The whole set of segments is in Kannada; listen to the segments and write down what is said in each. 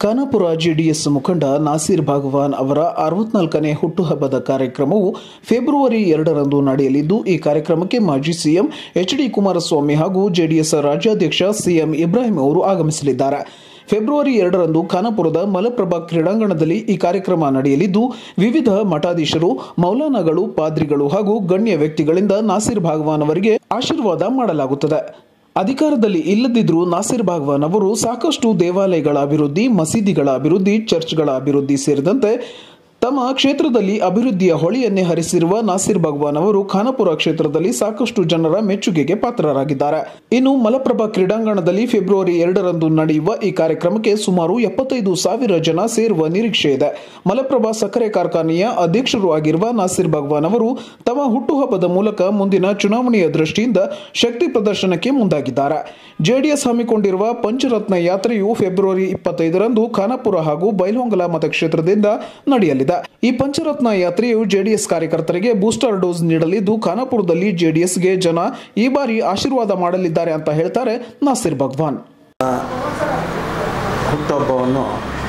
ಖಾನಾಪುರ ಜೆಡಿಎಸ್ ಮುಖಂಡ ನಾಸೀರ್ ಭಾಗವಾನ್ ಅವರ ಅರವತ್ನಾಲ್ಕನೇ ಹುಟ್ಟುಹಬ್ಬದ ಕಾರ್ಯಕ್ರಮವು ಫೆಬ್ರವರಿ ಎರಡರಂದು ನಡೆಯಲಿದ್ದು ಈ ಕಾರ್ಯಕ್ರಮಕ್ಕೆ ಮಾಜಿ ಸಿಎಂ ಎಚ್ ಡಿ ಕುಮಾರಸ್ವಾಮಿ ಹಾಗೂ ಜೆಡಿಎಸ್ ರಾಜ್ಯಾಧ್ಯಕ್ಷ ಸಿಎಂ ಇಬ್ರಾಹಿಂ ಅವರು ಆಗಮಿಸಲಿದ್ದಾರೆ ಫೆಬ್ರವರಿ ಎರಡರಂದು ಖಾನಾಪುರದ ಮಲಪ್ರಭಾ ಕ್ರೀಡಾಂಗಣದಲ್ಲಿ ಈ ಕಾರ್ಯಕ್ರಮ ನಡೆಯಲಿದ್ದು ವಿವಿಧ ಮಠಾಧೀಶರು ಮೌಲಾನಾಗಳು ಪಾದ್ರಿಗಳು ಹಾಗೂ ಗಣ್ಯ ವ್ಯಕ್ತಿಗಳಿಂದ ನಾಸೀರ್ ಭಾಗವಾನ್ ಅವರಿಗೆ ಆಶೀರ್ವಾದ ಮಾಡಲಾಗುತ್ತದೆ ಅಧಿಕಾರದಲ್ಲಿ ಇಲ್ಲದಿದ್ದರೂ ನಾಸಿರ್ ಭಾಗವಾನ್ ಅವರು ಸಾಕಷ್ಟು ದೇವಾಲಯಗಳ ಅಭಿವೃದ್ಧಿ ಮಸೀದಿಗಳ ಅಭಿವೃದ್ಧಿ ಚರ್ಚ್ಗಳ ಅಭಿವೃದ್ಧಿ ಸೇರಿದಂತೆ ತಮ್ಮ ಕ್ಷೇತ್ರದಲ್ಲಿ ಅಭಿವೃದ್ಧಿಯ ಹೊಳೆಯನ್ನೇ ಹರಿಸಿರುವ ನಾಸಿರ್ ಭಗವಾನ್ ಅವರು ಖಾನಾಪುರ ಕ್ಷೇತ್ರದಲ್ಲಿ ಸಾಕಷ್ಟು ಜನರ ಮೆಚ್ಚುಗೆಗೆ ಪಾತ್ರರಾಗಿದ್ದಾರೆ ಇನ್ನು ಮಲಪ್ರಭಾ ಕ್ರೀಡಾಂಗಣದಲ್ಲಿ ಫೆಬ್ರವರಿ ಎರಡರಂದು ನಡೆಯುವ ಈ ಕಾರ್ಯಕ್ರಮಕ್ಕೆ ಸುಮಾರು ಎಪ್ಪತ್ತೈದು ಸಾವಿರ ಜನ ಸೇರುವ ನಿರೀಕ್ಷೆ ಇದೆ ಮಲಪ್ರಭಾ ಸಕ್ಕರೆ ಕಾರ್ಖಾನೆಯ ಅಧ್ಯಕ್ಷರು ಆಗಿರುವ ನಾಸಿರ್ ಭಗವಾನ್ ಅವರು ತಮ್ಮ ಹುಟ್ಟುಹಬ್ಬದ ಮೂಲಕ ಮುಂದಿನ ಚುನಾವಣೆಯ ದೃಷ್ಟಿಯಿಂದ ಶಕ್ತಿ ಪ್ರದರ್ಶನಕ್ಕೆ ಮುಂದಾಗಿದ್ದಾರೆ ಜೆಡಿಎಸ್ ಹಮ್ಮಿಕೊಂಡಿರುವ ಪಂಚರತ್ನ ಯಾತ್ರೆಯು ಫೆಬ್ರವರಿ ಇಪ್ಪತ್ತೈದರಂದು ಖಾನಾಪುರ ಹಾಗೂ ಬೈಲಹೊಂಗಲ ಮತಕ್ಷೇತ್ರದಿಂದ ನಡೆಯಲಿದೆ ಈ ಪಂಚರತ್ನ ಯಾತ್ರೆಯು ಜೆಡಿಎಸ್ ಕಾರ್ಯಕರ್ತರಿಗೆ ಬೂಸ್ಟರ್ ಡೋಸ್ ನೀಡಲಿದ್ದು ಖಾನಾಪುರದಲ್ಲಿ ಜೆಡಿಎಸ್ಗೆ ಜನ ಈ ಬಾರಿ ಆಶೀರ್ವಾದ ಮಾಡಲಿದ್ದಾರೆ ಅಂತ ಹೇಳ್ತಾರೆ ನಾಸಿರ್ ಭಗವಾನ್ ಹುಟ್ಟುಹಬ್ಬವನ್ನು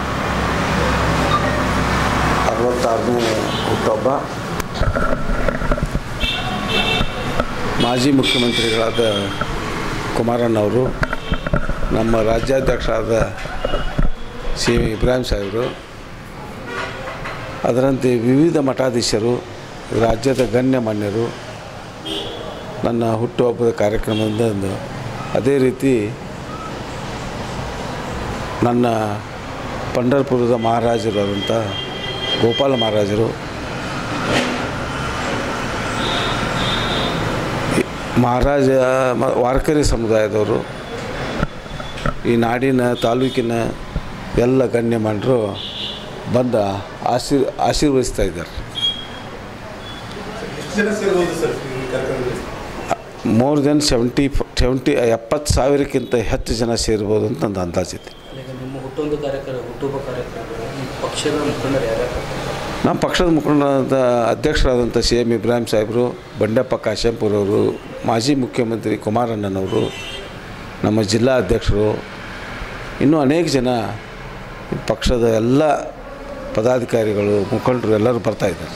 ಅರವತ್ತಾರನೇ ಹುಟ್ಟುಹಬ್ಬ ಮಾಜಿ ಮುಖ್ಯಮಂತ್ರಿಗಳಾದ ಕುಮಾರಣ್ಣವರು ನಮ್ಮ ರಾಜ್ಯಾಧ್ಯಕ್ಷರಾದ ಸಿ ಇಬ್ರಾಹಿಂ ಸಾಹೇಬರು ಅದರಂತೆ ವಿವಿಧ ಮಠಾಧೀಶರು ರಾಜ್ಯದ ಗಣ್ಯಮಾನ್ಯರು ನನ್ನ ಹುಟ್ಟುಹಬ್ಬದ ಕಾರ್ಯಕ್ರಮದಿಂದ ಅದೇ ರೀತಿ ನನ್ನ ಪಂಢರಪುರದ ಮಹಾರಾಜರಾದಂಥ ಗೋಪಾಲ ಮಹಾರಾಜರು ಈ ಮಹಾರಾಜ ಮ- ವಾರ್ಕರಿ ಸಮುದಾಯದವರು ಈ ನಾಡಿನ ತಾಲೂಕಿನ ಎಲ್ಲ ಗಣ್ಯಮಾನ್ಯರು ಬಂದ ಆಶೀರ್ ಆಶೀರ್ವದಿಸ್ತಾ ಇದ್ದಾರೆ ಎಷ್ಟು ಜನ ಸೇರ್ಬೋದು ಸರ್ ಈ ಕಾರ್ಯಕ್ರಮದಲ್ಲಿ ಮೋರ್ ದೆನ್ ಸೆವೆಂಟಿ ಸೆವೆಂಟಿ ಎಪ್ಪತ್ತು ಸಾವಿರಕ್ಕಿಂತ ಹೆಚ್ಚು ಜನ ಸೇರ್ಬೋದು ಅಂತ ನನ್ನ ಅಂದಾಜಿದೆ ಈಗ ನಿಮ್ಮ ಹುಟ್ಟೊಂದು ಕಾರ್ಯಕ್ರಮ ಹುಟ್ಟುಹಬ್ಬ ಕಾರ್ಯಕ್ರಮ ಈ ಪಕ್ಷದ ಮುಖಂಡರು ಯಾರ್ಯಾರು ನಮ್ಮ ಪಕ್ಷದ ಮುಖಂಡರಾದ ಅಧ್ಯಕ್ಷರಾದಂಥ ಸಿ ಎಂ ಇಬ್ರಾಹಿಂ ಸಾಹೇಬರು ಬಂಡೆಪ್ಪ ಕಾಶಂಪುರ್ ಅವರು ಮಾಜಿ ಮುಖ್ಯಮಂತ್ರಿ ಕುಮಾರಣ್ಣನವರು ನಮ್ಮ ಜಿಲ್ಲಾ ಅಧ್ಯಕ್ಷರು ಇನ್ನೂ ಅನೇಕ ಜನ ಈ ಪಕ್ಷದ ಎಲ್ಲ ಪದಾಧಿಕಾರಿಗಳು ಮುಖಂಡರು ಎಲ್ಲರೂ ಬರ್ತಾ ಇದ್ದಾರೆ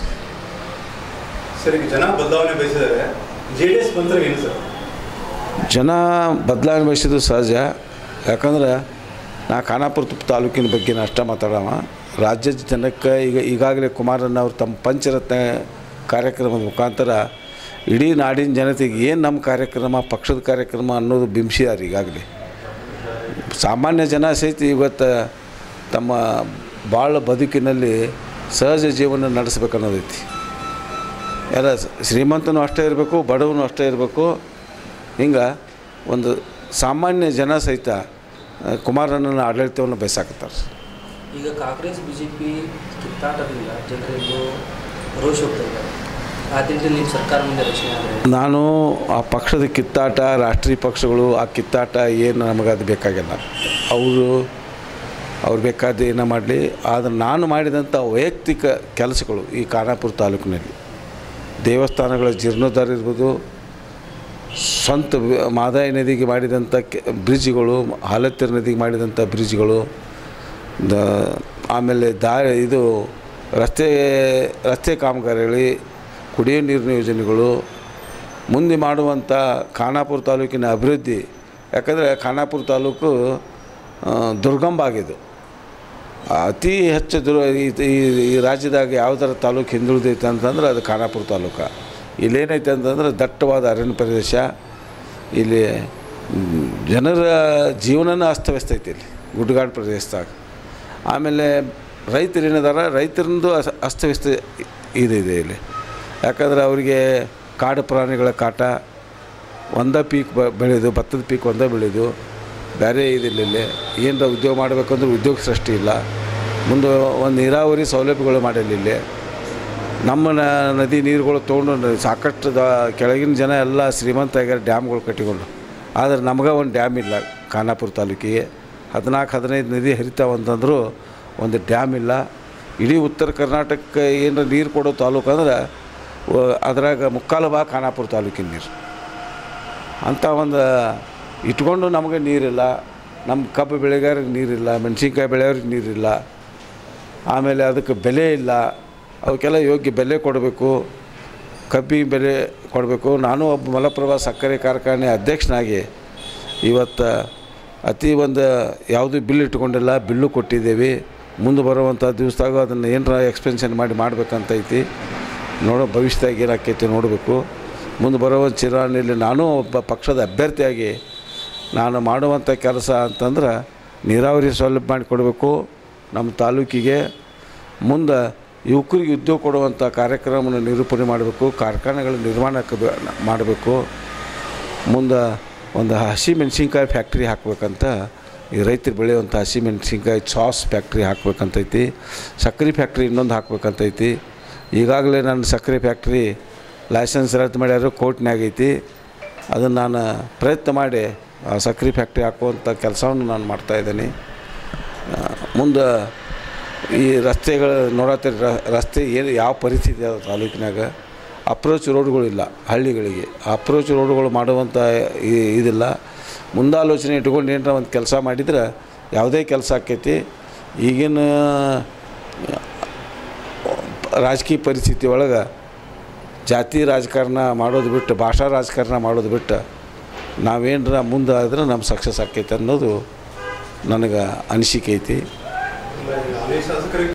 ಸರ್ ಈಗ ಜನ ಬದಲಾವಣೆ ಬಯಸಿದ್ದಾರೆ ಜೆ ಡಿ ಎಸ್ ಬಂದ್ರೆ ಏನು ಸರ್ ಜನ ಬದಲಾವಣೆ ಬಯಸಿದ್ದು ಸಹಜ ಯಾಕಂದ್ರೆ ನಾ ಖಾನಾಪುರ ತುಪ್ಪ ತಾಲೂಕಿನ ಬಗ್ಗೆ ನಾ ಅಷ್ಟೇ ಮಾತಾಡವ ರಾಜ್ಯದ ಜನಕ್ಕೆ ಈಗ ಈಗಾಗಲೇ ಕುಮಾರಣ್ಣ ಅವರು ತಮ್ಮ ಪಂಚರತ್ನ ಕಾರ್ಯಕ್ರಮದ ಮುಖಾಂತರ ಇಡೀ ನಾಡಿನ ಜನತೆಗೆ ಏನು ನಮ್ಮ ಕಾರ್ಯಕ್ರಮ ಪಕ್ಷದ ಕಾರ್ಯಕ್ರಮ ಅನ್ನೋದು ಬಿಂಬಿಸಿದಾರೆ ಈಗಾಗಲೇ ಸಾಮಾನ್ಯ ಜನ ಸಹಿತ ಇವತ್ತು ತಮ್ಮ ಭಾಳ ಬದುಕಿನಲ್ಲಿ ಸಹಜ ಜೀವನ ನಡೆಸ್ಬೇಕನ್ನೋದೈತಿ ಎಲ್ಲ ಶ್ರೀಮಂತನೂ ಅಷ್ಟೇ ಇರಬೇಕು ಬಡವನು ಅಷ್ಟೇ ಇರಬೇಕು ಹಿಂಗೆ ಒಂದು ಸಾಮಾನ್ಯ ಜನ ಸಹಿತ ಆ, ಕುಮಾರಣ್ಣನ ಆಡಳಿತವನ್ನು ಬಯಸಾಕತ್ತಾರೆ ಈಗ ಕಾಂಗ್ರೆಸ್ ಬಿ ಜೆ ಪಿ ಕಿತ್ತಾಟದಿಂದ ಜನರಿಗೂ ರೋಷ ಹೋಗ್ತಾ ಇದ್ದಾರೆ ಆ ದಿನದಲ್ಲಿ ನಿಮ್ಮ ಸರ್ಕಾರ ಮುಂದೆ ರಚನೆ ಆದರೆ ನಾನು ಆ ಪಕ್ಷದ ಕಿತ್ತಾಟ ರಾಷ್ಟ್ರೀಯ ಪಕ್ಷಗಳು ಆ ಕಿತ್ತಾಟ ಏನು ನಮಗೆ ಅದು ಬೇಕಾಗಿಲ್ಲ ಅವರು ಅವ್ರು ಬೇಕಾದ ಏನೋ ಮಾಡಲಿ ಆದರೆ ನಾನು ಮಾಡಿದಂಥ ವೈಯಕ್ತಿಕ ಕೆಲಸಗಳು ಈ ಖಾನಾಪುರ ತಾಲೂಕಿನಲ್ಲಿ ದೇವಸ್ಥಾನಗಳ ಜೀರ್ಣೋದ್ಧಾರ ಇರ್ಬೋದು ಸ್ವಂತ ವಿ- ಮಾದಾಯಿ ನದಿಗೆ ಮಾಡಿದಂಥ ಕೆ ಬ್ರಿಡ್ಜ್ಗಳು ಹಾಲತ್ತಿರ ನದಿಗೆ ಮಾಡಿದಂಥ ಬ್ರಿಡ್ಜ್ಗಳು ದ ಆಮೇಲೆ ದಾ ಇದು ರಸ್ತೆ ರಸ್ತೆ ಕಾಮಗಾರಿಗಳು ಕುಡಿಯೋ ನೀರಿನ ಯೋಜನೆಗಳು ಮುಂದೆ ಮಾಡುವಂಥ ಖಾನಾಪುರ ತಾಲೂಕಿನ ಅಭಿವೃದ್ಧಿ ಯಾಕಂದರೆ ಖಾನಾಪುರ ತಾಲೂಕು ಆ, ದುರ್ಗಮ ಆಗಿದ್ದು ಅತಿ ಹೆಚ್ಚು ದುರ್ ಈ ಈ- ಈ ರಾಜ್ಯದಾಗ ಯಾವ್ದಾರ ತಾಲೂಕು ಹಿಂದುಳಿದೈತೆ ಅಂತಂದ್ರೆ ಅದು ಖಾನಾಪುರ ತಾಲೂಕು ಇಲ್ಲೇನೈತೆ ಅಂತಂದ್ರೆ ದಟ್ಟವಾದ ಅರಣ್ಯ ಪ್ರದೇಶ ಇಲ್ಲಿ ಮ್, ಜನರ ಜೀವನನ ಅಸ್ತವ್ಯಸ್ತ ಐತಿ ಇಲ್ಲಿ ಗುಡ್ಡಗಾಡು ಪ್ರದೇಶದಾಗ ಆಮೇಲೆ ರೈತರು ಏನಿದಾರ ರೈತರಿಂದು ಅಸ್- ಅಸ್ತವ್ಯಸ್ತ ಇದೆ ಇದೆ ಇಲ್ಲಿ ಯಾಕಂದ್ರೆ ಅವರಿಗೆ ಕಾಡು ಪ್ರಾಣಿಗಳ ಕಾಟ ಒಂದೇ ಪೀಕ್ ಬ ಬೆಳೆಯೋದು ಭತ್ತದ ಪೀಕ್ ಒಂದೇ ಬೆಳೆಯೋದು ಬೇರೆ ಇದಿಲ್ಲ ಇಲ್ಲಿ ಏನರ ಉದ್ಯೋಗ ಮಾಡಬೇಕಂದ್ರೆ ಉದ್ಯೋಗ ಸೃಷ್ಟಿ ಇಲ್ಲ ಮುಂದೆ ಒಂದು ನೀರಾವರಿ ಸೌಲಭ್ಯಗಳು ಮಾಡಿಲ್ಲ ಇಲ್ಲಿ ನಮ್ಮ ನ- ನದಿ ನೀರುಗಳು ತೊಗೊಂಡು ಸಾಕಷ್ಟು ದ ಕೆಳಗಿನ ಜನ ಎಲ್ಲ ಶ್ರೀಮಂತ ಆಗ್ಯಾರ ಡ್ಯಾಮ್ಗಳು ಕಟ್ಟಿಕೊಂಡು ಆದರೆ ನಮ್ಗೆ ಒಂದು ಡ್ಯಾಮ್ ಇಲ್ಲ ಖಾನಾಪುರ ತಾಲೂಕಿಗೆ ಹದಿನಾಲ್ಕು ಹದಿನೈದು ನದಿ ಹರಿತಾವಂತಂದ್ರು ಒಂದು ಡ್ಯಾಮ್ ಇಲ್ಲ ಇಡೀ ಉತ್ತರ ಕರ್ನಾಟಕಕ್ಕೆ ಏನರ ನೀರು ಕೊಡೋ ತಾಲೂಕು ಅಂದ್ರೆ ವ- ಅದ್ರಾಗ ಮುಕ್ಕಾಲು ಭಾಗ ಖಾನಾಪುರ ತಾಲೂಕಿನ ನೀರು ಅಂಥ ಒಂದು ಇಟ್ಕೊಂಡು ನಮಗೆ ನೀರಿಲ್ಲ ನಮ್ಮ ಕಬ್ಬು ಬೆಳೆಗಾರರಿಗೆ ನೀರಿಲ್ಲ ಮೆಣಸಿನ್ಕಾಯಿ ಬೆಳೆಯೋರಿಗೆ ನೀರಿಲ್ಲ ಆಮೇಲೆ ಅದಕ್ಕೆ ಬೆಲೆ ಇಲ್ಲ ಅವಕ್ಕೆಲ್ಲ ಯೋಗ್ಯ ಬೆಲೆ ಕೊಡಬೇಕು ಕಬ್ಬಿಗೆ ಬೆಲೆ ಕೊಡಬೇಕು ನಾನು ಒಬ್ಬ ಮಲಪ್ರಭಾ ಸಕ್ಕರೆ ಕಾರ್ಖಾನೆ ಅಧ್ಯಕ್ಷನಾಗಿ ಇವತ್ತು ಅತಿ ಒಂದು ಯಾವುದೂ ಬಿಲ್ ಇಟ್ಕೊಂಡಿಲ್ಲ ಬಿಲ್ಲು ಕೊಟ್ಟಿದ್ದೇವೆ ಮುಂದೆ ಬರುವಂಥ ದಿವಸದಾಗ ಅದನ್ನು ಏನರ ಎಕ್ಸ್ಪೆನ್ಷನ್ ಮಾಡಿ ಮಾಡ್ಬೇಕಂತೈತಿ ನೋಡೋ ಭವಿಷ್ಯದಾಗ ಏನಾಕೈತಿ ನೋಡಬೇಕು ಮುಂದೆ ಬರುವ ಚಿರಾಣಿಯಲ್ಲಿ ನಾನು ಒಬ್ಬ ಪಕ್ಷದ ಅಭ್ಯರ್ಥಿಯಾಗಿ ನಾನು ಮಾಡುವಂಥ ಕೆಲಸ ಅಂತಂದ್ರೆ ನೀರಾವರಿ ಸೌಲಭ್ಯ ಮಾಡಿಕೊಡ್ಬೇಕು ನಮ್ಮ ತಾಲೂಕಿಗೆ ಮುಂದೆ ಯುವಕರಿಗೆ ಉದ್ಯೋಗ ಕೊಡುವಂಥ ಕಾರ್ಯಕ್ರಮವನ್ನು ನಿರೂಪಣೆ ಮಾಡಬೇಕು ಕಾರ್ಖಾನೆಗಳ ನಿರ್ಮಾಣಕ್ಕೆ ಬೆ- ಮಾಡಬೇಕು ಮುಂದೆ ಒಂದು ಹಸಿ ಮೆಣಸಿನ್ಕಾಯಿ ಫ್ಯಾಕ್ಟ್ರಿ ಹಾಕ್ಬೇಕಂತ ಈ ರೈತರು ಬೆಳೆಯುವಂಥ ಹಸಿ ಮೆಣಸಿನ್ಕಾಯಿ ಸಾಸ್ ಫ್ಯಾಕ್ಟ್ರಿ ಹಾಕ್ಬೇಕಂತೈತಿ ಸಕ್ಕರೆ ಫ್ಯಾಕ್ಟ್ರಿ ಇನ್ನೊಂದು ಹಾಕ್ಬೇಕಂತೈತಿ ಈಗಾಗಲೇ ನನ್ನ ಸಕ್ಕರೆ ಫ್ಯಾಕ್ಟ್ರಿ ಲೈಸೆನ್ಸ್ ರದ್ದು ಮಾಡ್ಯಾರ ಕೋರ್ಟ್ನಾಗ ಐತಿ ಅದನ್ನು ನಾನು ಪ್ರಯತ್ನ ಮಾಡಿ ಆ ಸಕ್ಕರೆ ಫ್ಯಾಕ್ಟ್ರಿ ಹಾಕುವಂಥ ಕೆಲಸವನ್ನು ನಾನು ಮಾಡ್ತಾಯಿದ್ದೀನಿ ಮುಂದೆ ಈ ರಸ್ತೆಗಳು ನೋಡತ್ತೀರಿ ರ- ರಸ್ತೆ ಏನು ಯಾವ ಪರಿಸ್ಥಿತಿ ಅದ ತಾಲೂಕಿನಾಗ ಅಪ್ರೋಚ್ ರೋಡ್ಗಳಿಲ್ಲ ಹಳ್ಳಿಗಳಿಗೆ ಅಪ್ರೋಚ್ ರೋಡ್ಗಳು ಮಾಡುವಂಥ ಇ- ಇದಿಲ್ಲ ಮುಂದಾಲೋಚನೆ ಇಟ್ಕೊಂಡು ಏನರ ಒಂದು ಕೆಲಸ ಮಾಡಿದ್ರೆ ಯಾವುದೇ ಕೆಲಸ ಆಕೈತಿ ಈಗಿನ ರಾಜಕೀಯ ಪರಿಸ್ಥಿತಿ ಒಳಗೆ ಜಾತಿ ರಾಜಕಾರಣ ಮಾಡೋದು ಬಿಟ್ಟು ಭಾಷಾ ರಾಜಕಾರಣ ಮಾಡೋದು ಬಿಟ್ಟು ನಾವೇನರ ಮುಂದೆ ಆದ್ರೆ ನಮ್ಮ ಸಕ್ಸಸ್ ಆಕೈತೆ ಅನ್ನೋದು ನನಗೆ ಅನಿಸಿಕೆ ಐತಿ ಹಾಲಿ ಶಾಸಕರಿಗೆ